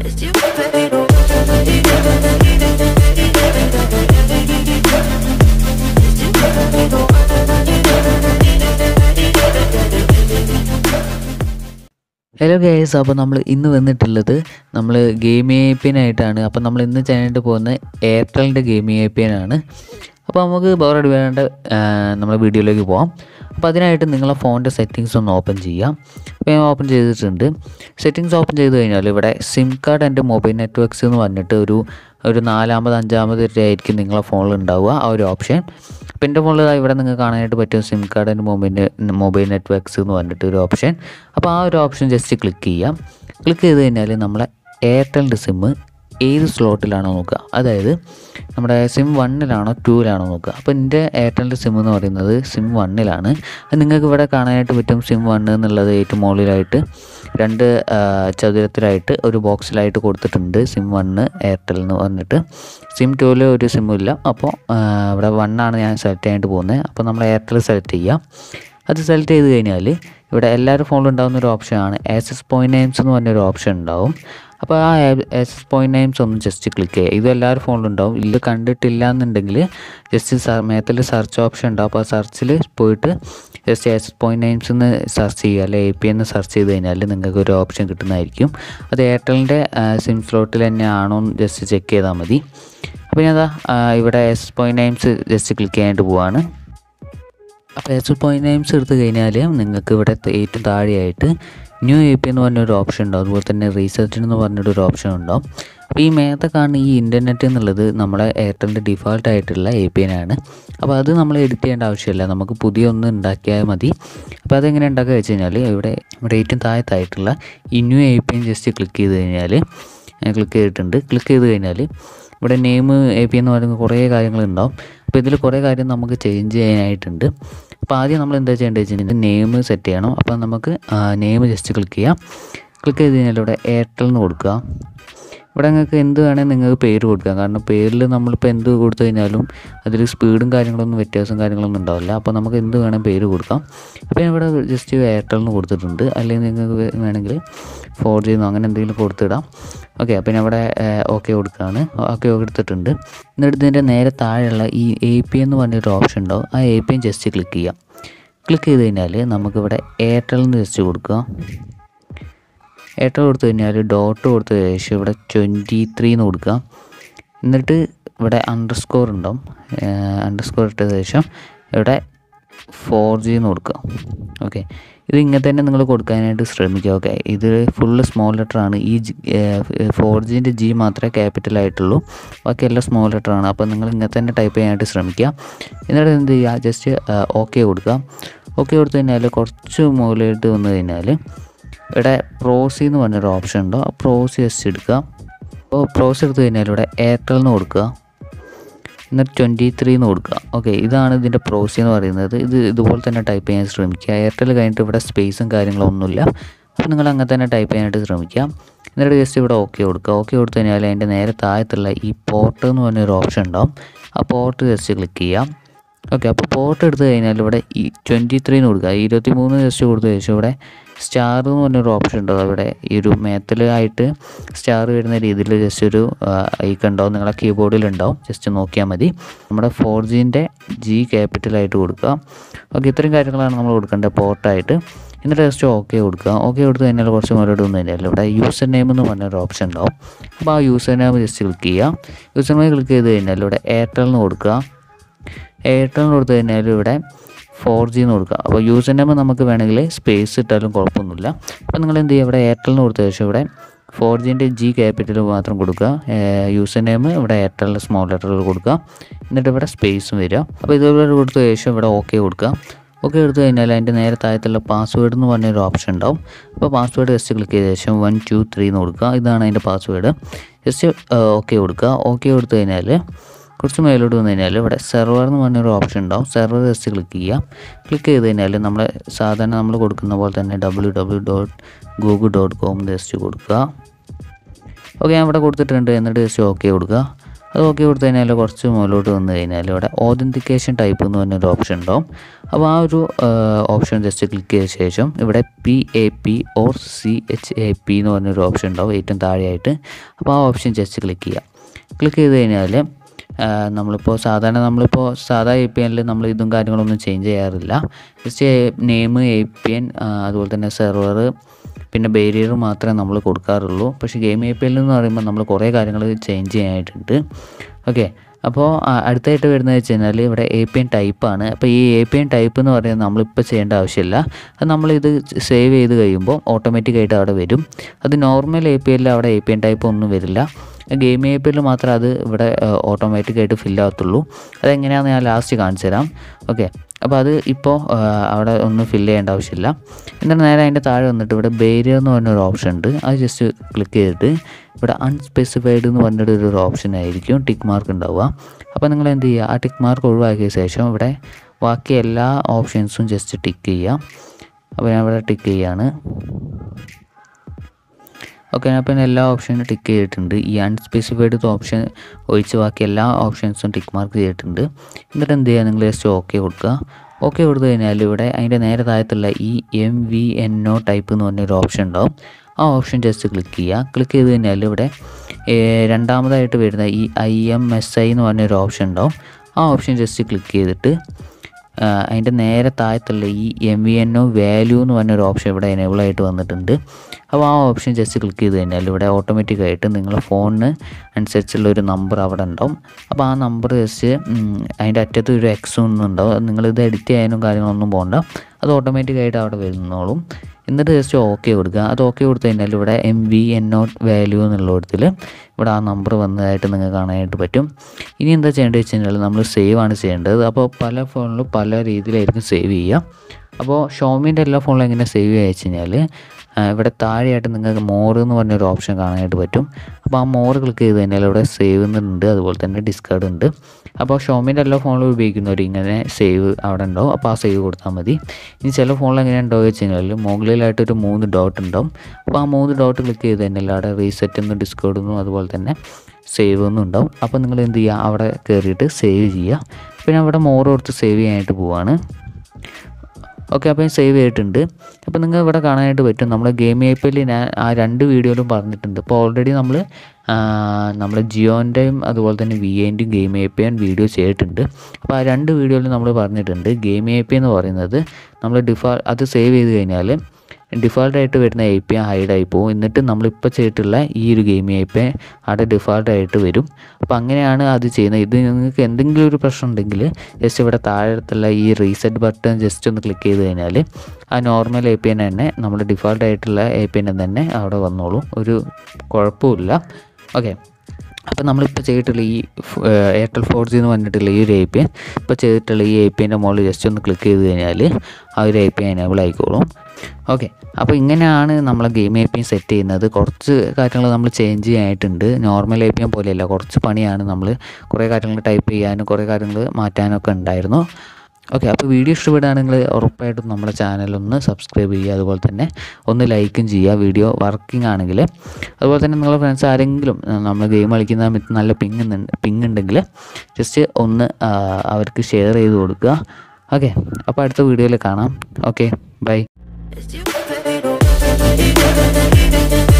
It's you, baby. Hello guys അപ്പോൾ നമ്മൾ ഇന്ന് വന്നിട്ടുള്ളത് നമ്മൾ ഗെയിമിംഗ് എ പി ആയിട്ടാണ് അപ്പോൾ നമ്മൾ ഇന്ന് ചെയ്യാനായിട്ട് പോകുന്നത് എയർടെലിൻ്റെ ഗെയിമിംഗ് എ പി ആണ് അപ്പോൾ നമുക്ക് ബോറടി വേണ്ട നമ്മളെ വീഡിയോയിലേക്ക് പോകാം അപ്പോൾ അതിനായിട്ട് നിങ്ങളെ ഫോണിൻ്റെ സെറ്റിങ്സ് ഒന്ന് ഓപ്പൺ ചെയ്യാം അപ്പോൾ ഞാൻ ഓപ്പൺ ചെയ്തിട്ടുണ്ട് സെറ്റിങ്സ് ഓപ്പൺ ചെയ്ത് കഴിഞ്ഞാൽ ഇവിടെ SIM card and mobile networks എന്ന് പറഞ്ഞിട്ട് ഒരു ഒരു നാലാമത് അഞ്ചാമത് ആയിരിക്കും നിങ്ങളെ ഫോണിൽ ഉണ്ടാവുക ആ ഒരു ഓപ്ഷൻ അപ്പോൾ എൻ്റെ ഫോണിൽ ഇവിടെ നിങ്ങൾക്ക് കാണാനായിട്ട് പറ്റും SIM card and mobile mobile networks എന്ന് പറഞ്ഞിട്ട് ഒരു ഓപ്ഷൻ അപ്പോൾ ആ ഒരു ഓപ്ഷൻ ജസ്റ്റ് ക്ലിക്ക് ചെയ്യാം ക്ലിക്ക് ചെയ്ത് കഴിഞ്ഞാൽ നമ്മളെ എയർടെലിൻ്റെ സിമ്മ് ഏത് സ്ലോട്ടിലാണോ നോക്കുക അതായത് നമ്മുടെ സിം വണ്ണിലാണോ ടൂവിലാണോ നോക്കുക അപ്പോൾ എൻ്റെ എയർടെലിൻ്റെ സിം എന്ന് പറയുന്നത് സിം വണ്ണിലാണ് അത് നിങ്ങൾക്ക് ഇവിടെ കാണാനായിട്ട് പറ്റും സിം വണ്ണ് എന്നുള്ളത് ഏറ്റവും മുകളിലായിട്ട് രണ്ട് ആ, ചതുരത്തിലായിട്ട് ഒരു ബോക്സിലായിട്ട് കൊടുത്തിട്ടുണ്ട് സിം വണ്ണ് എയർടെൽ എന്ന് പറഞ്ഞിട്ട് സിം ടൂവിൽ ഒരു സിമ്മും ഇല്ല അപ്പോൾ ആ, ഇവിടെ വണ്ണാണ് ഞാൻ സെലക്ട് ചെയ്യാനായിട്ട് പോകുന്നത് അപ്പോൾ നമ്മൾ എയർടെൽ സെലക്ട് ചെയ്യാം അത് സെലക്ട് ചെയ്ത് കഴിഞ്ഞാൽ ഇവിടെ എല്ലാവരും ഫോണിലും ഉണ്ടാകുന്ന ഒരു ഓപ്ഷനാണ് ആക്സസ് പോയിൻറ്റ് നെയിംസ് എന്ന് പറഞ്ഞൊരു ഓപ്ഷൻ ഉണ്ടാവും അപ്പോൾ ആ ആക്സസ് പോയിൻറ്റ് നെയിംസ് ഒന്ന് ജസ്റ്റ് ക്ലിക്ക് ചെയ്യുക ഇത് എല്ലാവരും ഫോണിലും ഉണ്ടാവും ഇത് കണ്ടിട്ടില്ല എന്നുണ്ടെങ്കിൽ ജസ്റ്റ് മേത്തിൽ സെർച്ച് ഓപ്ഷൻ ഉണ്ടാവും അപ്പോൾ ആ സെർച്ചിൽ പോയിട്ട് ജസ്റ്റ് ആക്സസ് പോയിൻറ്റ് നെയിംസ് എന്ന് സെർച്ച് ചെയ്യുക അല്ലെങ്കിൽ എ പി എന്ന് സെർച്ച് ചെയ്ത് കഴിഞ്ഞാൽ നിങ്ങൾക്ക് ഒരു ഓപ്ഷൻ കിട്ടുന്നതായിരിക്കും അത് എയർടെലിൻ്റെ സിം സ്ലോട്ടിൽ തന്നെ ആണോ എന്ന് ജസ്റ്റ് ചെക്ക് ചെയ്താൽ മതി അപ്പോൾ ഞാൻ അതാ ഇവിടെ access point names just click ചെയ്യാനായിട്ട് പോവാണ് അപ്പോൾ എസ് പോയിൻറ്റ് നെയിംസ് എടുത്ത് കഴിഞ്ഞാൽ നിങ്ങൾക്ക് ഇവിടെ ഏറ്റവും താഴെയായിട്ട് ന്യൂ എ പി എന്ന് പറഞ്ഞൊരു ഓപ്ഷൻ ഉണ്ടാവും അതുപോലെ തന്നെ റീസെർച്ച് എന്ന് പറഞ്ഞൊരു ഓപ്ഷൻ ഉണ്ടാവും അപ്പോൾ ഈ മേത്തെ കാണുന്ന ഈ ഇൻ്റർനെറ്റ് എന്നുള്ളത് നമ്മുടെ എയർടെലിൻ്റെ ഡിഫോൾട്ട് ആയിട്ടുള്ള എ പി ആണ് അപ്പോൾ അത് നമ്മൾ എഡിറ്റ് ചെയ്യേണ്ട ആവശ്യമില്ല നമുക്ക് പുതിയ ഒന്ന് ഉണ്ടാക്കിയാൽ മതി അപ്പോൾ അതെങ്ങനെ ഉണ്ടാക്കുക വെച്ച് കഴിഞ്ഞാൽ ഇവിടെ ഇവിടെ ഏറ്റവും താഴത്തായിട്ടുള്ള ഈ new A P just click ചെയ്ത് കഴിഞ്ഞാൽ ക്ലിക്ക് ചെയ്തിട്ടുണ്ട് ക്ലിക്ക് ചെയ്ത് കഴിഞ്ഞാൽ ഇവിടെ നെയിം എ പി എന്ന് പറയുന്ന കുറേ കാര്യങ്ങളുണ്ടാവും അപ്പോൾ ഇതിൽ കുറേ കാര്യം നമുക്ക് ചേഞ്ച് ചെയ്യാനായിട്ടുണ്ട് അപ്പോൾ ആദ്യം നമ്മൾ എന്താ ചെയ്യേണ്ടത് വെച്ച് കഴിഞ്ഞാൽ നെയിം സെറ്റ് ചെയ്യണം അപ്പോൾ നമുക്ക് നെയിം ജസ്റ്റ് ക്ലിക്ക് ചെയ്യാം ക്ലിക്ക് ചെയ്ത് കഴിഞ്ഞാൽ ഇവിടെ എയർടെൽ എന്ന് കൊടുക്കുക ഇവിടെ നിങ്ങൾക്ക് എന്ത് വേണമെങ്കിൽ നിങ്ങൾക്ക് പേര് കൊടുക്കാം കാരണം പേരിൽ നമ്മളിപ്പോൾ എന്ത് കൊടുത്തു കഴിഞ്ഞാലും അതിൽ സ്പീഡും കാര്യങ്ങളൊന്നും വ്യത്യാസം കാര്യങ്ങളൊന്നും ഉണ്ടാവില്ല അപ്പോൾ നമുക്ക് എന്ത് വേണം പേര് കൊടുക്കാം അപ്പോൾ ഞാൻ ഇവിടെ ജസ്റ്റ് എയർടെൽ എന്ന് കൊടുത്തിട്ടുണ്ട് അല്ലെങ്കിൽ നിങ്ങൾക്ക് വേ- വേണമെങ്കിൽ ഫോർ ജി എന്നോ അങ്ങനെ എന്തെങ്കിലും കൊടുത്തിടാം ഓക്കെ അപ്പോൾ ഞാൻ ഇവിടെ ഓക്കെ കൊടുക്കുകയാണ് ഓക്കെ കൊടുത്തിട്ടുണ്ട് എന്നിട്ട് ഇതിൻ്റെ നേരെ താഴെയുള്ള ഈ എ പി എന്ന് പറഞ്ഞൊരു ഓപ്ഷൻ ഉണ്ടാവും ആ എ പി ജസ്റ്റ് ക്ലിക്ക് ചെയ്യാം ക്ലിക്ക് ചെയ്ത് കഴിഞ്ഞാൽ നമുക്കിവിടെ എയർടെൽ എന്ന് ജസ്റ്റ് കൊടുക്കുക എയർടെൽ കൊടുത്തു കഴിഞ്ഞാൽ ഡോട്ട് കൊടുത്ത ശേഷം ഇവിടെ ട്വൻറ്റി ത്രീ എന്ന് കൊടുക്കുക എന്നിട്ട് ഇവിടെ അണ്ടർ സ്കോർ ഉണ്ടാവും അണ്ടർ സ്കോർ ഇട്ട ശേഷം ഇവിടെ ഫോർ ജി എന്ന് കൊടുക്കുക ഓക്കെ ഇത് ഇങ്ങനെ തന്നെ നിങ്ങൾ കൊടുക്കാനായിട്ട് ശ്രമിക്കുക ഓക്കെ ഇത് ഫുള്ള് സ്മോൾ ലെറ്റർ ആണ് ഈ ഫോർ ജീൻ്റെ ജി മാത്രമേ ക്യാപിറ്റൽ ആയിട്ടുള്ളൂ ബാക്കി എല്ലാം സ്മോൾ ലെറ്റർ ആണ് അപ്പോൾ നിങ്ങൾ ഇങ്ങനെ തന്നെ ടൈപ്പ് ചെയ്യാനായിട്ട് ശ്രമിക്കുക എന്നിട്ട് എന്ത് ചെയ്യുക ജസ്റ്റ് ഓക്കെ കൊടുക്കുക ഓക്കെ കൊടുത്തു കഴിഞ്ഞാൽ കുറച്ച് മുകളിലോട്ട് വന്നു കഴിഞ്ഞാൽ ഇവിടെ പ്രോസി എന്ന് പറഞ്ഞൊരു ഓപ്ഷൻ ഉണ്ടോ ആ പ്രോസി ജസ്റ്റ് എടുക്കുക അപ്പോൾ പ്രോസി എടുത്തു കഴിഞ്ഞാൽ ഇവിടെ എയർടെൽ എന്ന് കൊടുക്കുക എന്നിട്ട് ട്വൻറ്റി ത്രീ എന്ന് കൊടുക്കുക ഓക്കെ ഇതാണ് ഇതിൻ്റെ പ്രോസി എന്ന് പറയുന്നത് ഇത് ഇതുപോലെ തന്നെ ടൈപ്പ് ചെയ്യാൻ ശ്രമിക്കുക എയർടെൽ കഴിഞ്ഞിട്ട് ഇവിടെ സ്പേസും കാര്യങ്ങളൊന്നുമില്ല അപ്പോൾ നിങ്ങൾ അങ്ങനെ തന്നെ ടൈപ്പ് ചെയ്യാനായിട്ട് ശ്രമിക്കുക എന്നിട്ട് ജസ്റ്റ് ഇവിടെ ഓക്കെ കൊടുക്കുക ഓക്കെ കൊടുത്തു കഴിഞ്ഞാൽ അതിൻ്റെ നേരെ താഴത്തുള്ള ഈ പോർട്ട് എന്ന് പറഞ്ഞൊരു ഓപ്ഷൻ ഉണ്ടാവും ആ പോർട്ട് ജസ്റ്റ് ക്ലിക്ക് ചെയ്യാം ഓക്കെ അപ്പോൾ പോർട്ട് എടുത്തു കഴിഞ്ഞാൽ ഇവിടെ ഈ ട്വൻറ്റി ത്രീന്ന് കൊടുക്കുക ഇരുപത്തി മൂന്ന് ജസ്റ്റ് കൊടുത്ത ശേഷം ഇവിടെ സ്റ്റാർ എന്ന് പറഞ്ഞൊരു ഓപ്ഷൻ ഉണ്ടാവും അവിടെ ഈ ഒരു മേത്തലായിട്ട് സ്റ്റാർ വരുന്ന രീതിയിൽ ജസ്റ്റ് ഒരു ഐക്കൺ ഉണ്ടാവും നിങ്ങളെ കീബോർഡിൽ ഉണ്ടാവും ജസ്റ്റ് നോക്കിയാൽ മതി നമ്മുടെ ഫോർ ജീൻ്റെ ജി ക്യാപിറ്റലായിട്ട് കൊടുക്കുക ഓക്കെ ഇത്രയും കാര്യങ്ങളാണ് നമ്മൾ കൊടുക്കേണ്ടത് പോർട്ടായിട്ട് എന്നിട്ട് ജസ്റ്റ് ഓക്കെ കൊടുക്കുക ഓക്കെ കൊടുത്തു കഴിഞ്ഞാൽ കുറച്ച് മുന്നോട്ട് വന്നു കഴിഞ്ഞാൽ ഇവിടെ യൂസർ നെയിം എന്ന് പറഞ്ഞൊരു ഓപ്ഷൻ ഉണ്ടാവും അപ്പോൾ ആ യൂസർ നെയിം ജസ്റ്റ് ക്ലിക്ക് ചെയ്യുക യൂസർ നെയിം ക്ലിക്ക് ചെയ്ത് കഴിഞ്ഞാൽ ഇവിടെ എയർടെൽ എന്ന് കൊടുക്കുക എയർടെൽ കൊടുത്തു കഴിഞ്ഞാൽ ഇവിടെ ഫോർ ജി എന്ന് കൊടുക്കുക അപ്പോൾ യൂസർ നെയിം നമുക്ക് വേണമെങ്കിൽ സ്പേസ് ഇട്ടാലും കുഴപ്പമൊന്നുമില്ല അപ്പോൾ നിങ്ങൾ എന്ത് ചെയ്യുക ഇവിടെ എയർടെലിന് കൊടുത്ത ശേഷം ഇവിടെ ഫോർ ജീൻ്റെ ജി ക്യാപിറ്റൽ മാത്രം കൊടുക്കുക യൂസർ നെയിം ഇവിടെ എയർടെലിൻ്റെ സ്മോൾ ലെറ്ററിൽ കൊടുക്കുക എന്നിട്ട് ഇവിടെ സ്പേസും വരിക അപ്പോൾ ഇതുപോലെ കൊടുത്ത ശേഷം ഇവിടെ ഓക്കെ കൊടുക്കുക ഓക്കെ എടുത്തു കഴിഞ്ഞാൽ അതിൻ്റെ നേരെ താഴത്തുള്ള പാസ്വേഡ് എന്ന് പറഞ്ഞൊരു ഓപ്ഷൻ ഉണ്ടാവും അപ്പോൾ പാസ്വേഡ് ജസ്റ്റ് ക്ലിക്ക് ചെയ്ത ശേഷം വൺ ടു ത്രീ എന്ന് കൊടുക്കുക ഇതാണ് അതിൻ്റെ പാസ്വേഡ് ജസ്റ്റ് ഓക്കെ കൊടുക്കുക ഓക്കെ കൊടുത്തു കഴിഞ്ഞാൽ കുറച്ച് മേലോട്ട് വന്നു കഴിഞ്ഞാൽ ഇവിടെ സെർവർ എന്ന് പറഞ്ഞൊരു ഓപ്ഷൻ ഉണ്ടാവും സെർവർ ജസ്റ്റ് ക്ലിക്ക് ചെയ്യാം ക്ലിക്ക് ചെയ്ത് കഴിഞ്ഞാൽ നമ്മൾ സാധാരണ നമ്മൾ കൊടുക്കുന്ന പോലെ തന്നെ W W dot Google dot com just കൊടുക്കുക ഓക്കെ ഞാൻ ഇവിടെ കൊടുത്തിട്ടുണ്ട് എന്നിട്ട് ജസ്റ്റ് ഓക്കെ കൊടുക്കുക അത് ഓക്കെ കൊടുത്തു കഴിഞ്ഞാൽ കുറച്ച് മുകളിലോട്ട് വന്നു കഴിഞ്ഞാൽ ഇവിടെ ഓതൻറ്റിക്കേഷൻ ടൈപ്പ് എന്ന് പറഞ്ഞൊരു ഓപ്ഷൻ ഉണ്ടാവും അപ്പോൾ ആ ഒരു ഓപ്ഷൻ ജസ്റ്റ് ക്ലിക്ക് ചെയ്ത ശേഷം ഇവിടെ P A P or C H A P എന്ന് പറഞ്ഞൊരു ഓപ്ഷൻ ഉണ്ടാവും ഏറ്റവും താഴെയായിട്ട് അപ്പോൾ ആ ഓപ്ഷൻ ജസ്റ്റ് ക്ലിക്ക് ചെയ്യുക ക്ലിക്ക് ചെയ്ത് കഴിഞ്ഞാൽ നമ്മളിപ്പോൾ സാധാരണ നമ്മളിപ്പോൾ സാധാ എ പി എനിൽ നമ്മൾ ഇതും കാര്യങ്ങളൊന്നും ചേഞ്ച് ചെയ്യാറില്ല just name A P N അതുപോലെ തന്നെ സെർവർ പിന്നെ ബേരിയർ മാത്രമേ നമ്മൾ കൊടുക്കാറുള്ളൂ പക്ഷേ ഗെയിം എ പി എൽ എന്ന് പറയുമ്പോൾ നമ്മൾ കുറേ കാര്യങ്ങൾ ചേഞ്ച് ചെയ്യാനായിട്ടുണ്ട് ഓക്കെ അപ്പോൾ അടുത്തായിട്ട് വരുന്നത് വെച്ച് കഴിഞ്ഞാൽ ഇവിടെ എ പി എൻ ടൈപ്പാണ് അപ്പോൾ ഈ എ പി എൻ ടൈപ്പ് എന്ന് പറയുന്നത് നമ്മളിപ്പോൾ ചെയ്യേണ്ട ആവശ്യമില്ല അത് നമ്മളിത് സേവ് ചെയ്ത് കഴിയുമ്പോൾ ഓട്ടോമാറ്റിക്കായിട്ട് അവിടെ വരും അത് നോർമൽ എ പി എല്ലിൽ അവിടെ എ പി എൻ ടൈപ്പ് ഒന്നും വരില്ല ഗെയിം എ പി എല്ലിൽ മാത്രമേ അത് ഇവിടെ ഓട്ടോമാറ്റിക്കായിട്ട് ഫില്ലാകത്തുള്ളൂ അതെങ്ങനെയാണെന്ന് ഞാൻ ലാസ്റ്റ് കാണിച്ചു തരാം ഓക്കെ അപ്പോൾ അത് ഇപ്പോൾ അവിടെ ഒന്നും ഫില്ല് ചെയ്യേണ്ട ആവശ്യമില്ല എന്നിട്ട് നേരെ അതിൻ്റെ താഴെ വന്നിട്ട് ഇവിടെ ബേരിയർ എന്ന് പറഞ്ഞൊരു ഓപ്ഷൻ ഉണ്ട് അത് ജസ്റ്റ് ക്ലിക്ക് ചെയ്തിട്ട് ഇവിടെ അൺസ്പെസിഫൈഡ് എന്ന് പറഞ്ഞിട്ട് ഒരു ഓപ്ഷൻ ആയിരിക്കും ടിക്ക് മാർക്ക് ഉണ്ടാവുക അപ്പോൾ നിങ്ങൾ എന്ത് ചെയ്യുക ആ ടിക്ക് മാർക്ക് ഒഴിവാക്കിയ ശേഷം ഇവിടെ ബാക്കി എല്ലാ ഓപ്ഷൻസും ജസ്റ്റ് ടിക്ക് ചെയ്യുക അപ്പോൾ ഞാൻ ഇവിടെ ടിക്ക് ചെയ്യാണ് ഓക്കെ ഞാൻ അപ്പം എല്ലാ ഓപ്ഷനും ടിക്ക് ചെയ്തിട്ടുണ്ട് ഈ അൺസ്പെസിഫൈഡ് ഓപ്ഷൻ ഒഴിച്ച് ബാക്കി എല്ലാ ഓപ്ഷൻസും ടിക്ക് മാർക്ക് ചെയ്തിട്ടുണ്ട് എന്നിട്ട് എന്ത് ചെയ്യുക നിങ്ങൾ ജസ്റ്റ് ഓക്കെ കൊടുക്കുക ഓക്കെ കൊടുത്തു കഴിഞ്ഞാൽ ഇവിടെ അതിൻ്റെ നേരെ താഴത്തുള്ള ഈ M V N O type എന്ന് പറഞ്ഞൊരു ഓപ്ഷൻ ഉണ്ടാവും ആ ഓപ്ഷൻ ജസ്റ്റ് ക്ലിക്ക് ചെയ്യുക ക്ലിക്ക് ചെയ്ത് കഴിഞ്ഞാൽ ഇവിടെ രണ്ടാമതായിട്ട് വരുന്ന ഈ ഐ എം എസ് ഐ എന്ന് പറഞ്ഞൊരു ഓപ്ഷൻ ഉണ്ടാവും ആ ഓപ്ഷൻ ജസ്റ്റ് ക്ലിക്ക് ചെയ്തിട്ട് അതിൻ്റെ നേരെ താഴത്തുള്ള ഈ M V N O value എന്ന് പറഞ്ഞൊരു ഓപ്ഷൻ ഇവിടെ എനേബിൾ ആയിട്ട് വന്നിട്ടുണ്ട് അപ്പോൾ ആ ഓപ്ഷൻ ജസ്റ്റ് ക്ലിക്ക് ചെയ്ത് കഴിഞ്ഞാൽ ഇവിടെ ഓട്ടോമാറ്റിക്കായിട്ട് നിങ്ങളുടെ ഫോണിന് അനുസരിച്ചുള്ള ഒരു നമ്പർ അവിടെ ഉണ്ടാവും അപ്പോൾ ആ നമ്പർ ജസ്റ്റ് അതിൻ്റെ അറ്റത്ത് ഒരു എക്സ് ഒന്നും ഉണ്ടാവും നിങ്ങളിത് എഡിറ്റ് ചെയ്യാനും കാര്യങ്ങളൊന്നും പോകണ്ട അത് ഓട്ടോമാറ്റിക്കായിട്ട് അവിടെ വരുന്നോളും എന്നിട്ട് ജസ്റ്റ് ഓക്കെ കൊടുക്കുക അത് ഓക്കെ കൊടുത്തു കഴിഞ്ഞാൽ ഇവിടെ M V N not value എന്നുള്ളിടത്തിൽ ഇവിടെ ആ നമ്പർ വന്നതായിട്ട് നിങ്ങൾക്ക് കാണാനായിട്ട് പറ്റും ഇനി എന്താ ചെയ്യേണ്ടത് വെച്ച് കഴിഞ്ഞാൽ നമ്മൾ സേവ് ആണ് ചെയ്യേണ്ടത് അപ്പോൾ പല ഫോണിലും പല രീതിയിലായിരിക്കും സേവ് ചെയ്യുക അപ്പോൾ ഷോമിൻ്റെ എല്ലാ ഫോണിലും എങ്ങനെ സേവ് ചെയ്യുക വെച്ച് കഴിഞ്ഞാൽ ഇവിടെ താഴെയായിട്ട് നിങ്ങൾക്ക് മോർ എന്ന് പറഞ്ഞൊരു ഓപ്ഷൻ കാണാനായിട്ട് പറ്റും അപ്പോൾ ആ മോർ ക്ലിക്ക് ചെയ്ത് കഴിഞ്ഞാൽ ഇവിടെ സേവ് എന്നുണ്ട് അതുപോലെ തന്നെ ഡിസ്കാർഡ് ഉണ്ട് അപ്പോൾ ഷോമിൻ്റെ എല്ലാ ഫോണിലും ഉപയോഗിക്കുന്നവർ ഇങ്ങനെ സേവ് അവിടെ ഉണ്ടാവും അപ്പോൾ ആ സേവ് കൊടുത്താൽ മതി ഇനി ചില ഫോണിൽ എങ്ങനെ ഉണ്ടാവുക വെച്ച് കഴിഞ്ഞാൽ മുകളിലായിട്ട് ഒരു മൂന്ന് ഡോട്ട് ഉണ്ടാവും അപ്പോൾ ആ മൂന്ന് ഡോട്ട് ക്ലിക്ക് ചെയ്ത് കഴിഞ്ഞാൽ അവിടെ റീസെറ്റ് എന്നും ഡിസ്കൗണ്ട് എന്നും അതുപോലെ തന്നെ സേവ് എന്നും ഉണ്ടാവും അപ്പോൾ നിങ്ങൾ എന്ത് ചെയ്യുക അവിടെ കയറിയിട്ട് സേവ് ചെയ്യുക പിന്നെ അവിടെ മോർ കൊടുത്ത് സേവ് ചെയ്യാനായിട്ട് പോവാണ് ഓക്കെ അപ്പോൾ സേവ് ചെയ്തിട്ടുണ്ട് അപ്പോൾ നിങ്ങൾ ഇവിടെ കാണാനായിട്ട് പറ്റും നമ്മൾ ഗെയിം ആപ്പിൽ ഞാൻ ആ രണ്ട് വീഡിയോയിലും പറഞ്ഞിട്ടുണ്ട് ഇപ്പോൾ ഓൾറെഡി നമ്മൾ നമ്മൾ ജിയോൻ്റെയും അതുപോലെ തന്നെ വി എൻ്റെയും ഗെയിം എ പി ഞാൻ വീഡിയോ ചെയ്തിട്ടുണ്ട് അപ്പോൾ ആ രണ്ട് വീഡിയോയിലും നമ്മൾ പറഞ്ഞിട്ടുണ്ട് ഗെയിം എ പി എന്ന് പറയുന്നത് നമ്മൾ ഡിഫാൾ അത് സേവ് ചെയ്ത് കഴിഞ്ഞാൽ ഡിഫാൾട്ടായിട്ട് വരുന്ന എ പി ഹൈഡായി പോകും എന്നിട്ട് നമ്മളിപ്പോൾ ചെയ്തിട്ടുള്ള ഈ ഒരു ഗെയിം എ പി അവിടെ ഡിഫാൾട്ടായിട്ട് വരും അപ്പോൾ അങ്ങനെയാണ് അത് ചെയ്യുന്നത് ഇത് നിങ്ങൾക്ക് എന്തെങ്കിലും ഒരു പ്രശ്നം ഉണ്ടെങ്കിൽ ജസ്റ്റ് ഇവിടെ താഴത്തുള്ള ഈ റീസെറ്റ് ബട്ടൺ ജസ്റ്റ് ഒന്ന് ക്ലിക്ക് ചെയ്ത് കഴിഞ്ഞാൽ ആ നോർമൽ എ പി എൻ തന്നെ നമ്മൾ ഡിഫാൾട്ടായിട്ടുള്ള എ പി എൻ തന്നെ അവിടെ വന്നോളും ഒരു കുഴപ്പമില്ല ഓക്കെ അപ്പോൾ നമ്മളിപ്പോൾ ചെയ്തിട്ടുള്ള ഈ എയർടെൽ ഫോർ ജി എന്ന് പറഞ്ഞിട്ടുള്ള ഈ ഒരു എ പി ഇപ്പോൾ ചെയ്തിട്ടുള്ള ഈ എ പി എൻ്റെ മുകളിൽ ജസ്റ്റ് ഒന്ന് ക്ലിക്ക് ചെയ്ത് കഴിഞ്ഞാൽ ആ ഒരു എ പി എനേബിൾ ആയിക്കോളും ഓക്കെ അപ്പോൾ ഇങ്ങനെയാണ് നമ്മൾ ഗെയിം എ പി സെറ്റ് ചെയ്യുന്നത് കുറച്ച് കാര്യങ്ങൾ നമ്മൾ ചേഞ്ച് ചെയ്യാനായിട്ടുണ്ട് നോർമൽ എ പി പോലെയല്ല കുറച്ച് പണിയാണ് നമ്മൾ കുറേ കാര്യങ്ങൾ ടൈപ്പ് ചെയ്യാനും കുറേ കാര്യങ്ങൾ മാറ്റാനൊക്കെ ഉണ്ടായിരുന്നു ഓക്കെ അപ്പോൾ വീഡിയോ ഇഷ്ടപ്പെടുകയാണെങ്കിൽ ഉറപ്പായിട്ടും നമ്മുടെ ചാനലൊന്ന് സബ്സ്ക്രൈബ് ചെയ്യുക അതുപോലെ തന്നെ ഒന്ന് ലൈക്കും ചെയ്യുക വീഡിയോ വർക്കിംഗ് ആണെങ്കിൽ അതുപോലെ തന്നെ നിങ്ങളുടെ ഫ്രണ്ട്സ് ആരെങ്കിലും നമ്മൾ ഗെയിം കളിക്കുന്ന സമയത്ത് നല്ല പിങ് പിങ് ഉണ്ടെങ്കിൽ ജസ്റ്റ് ഒന്ന് അവർക്ക് ഷെയർ ചെയ്ത് കൊടുക്കുക ഓക്കെ അപ്പോൾ അടുത്ത വീഡിയോയിൽ കാണാം okay bye It's you, baby.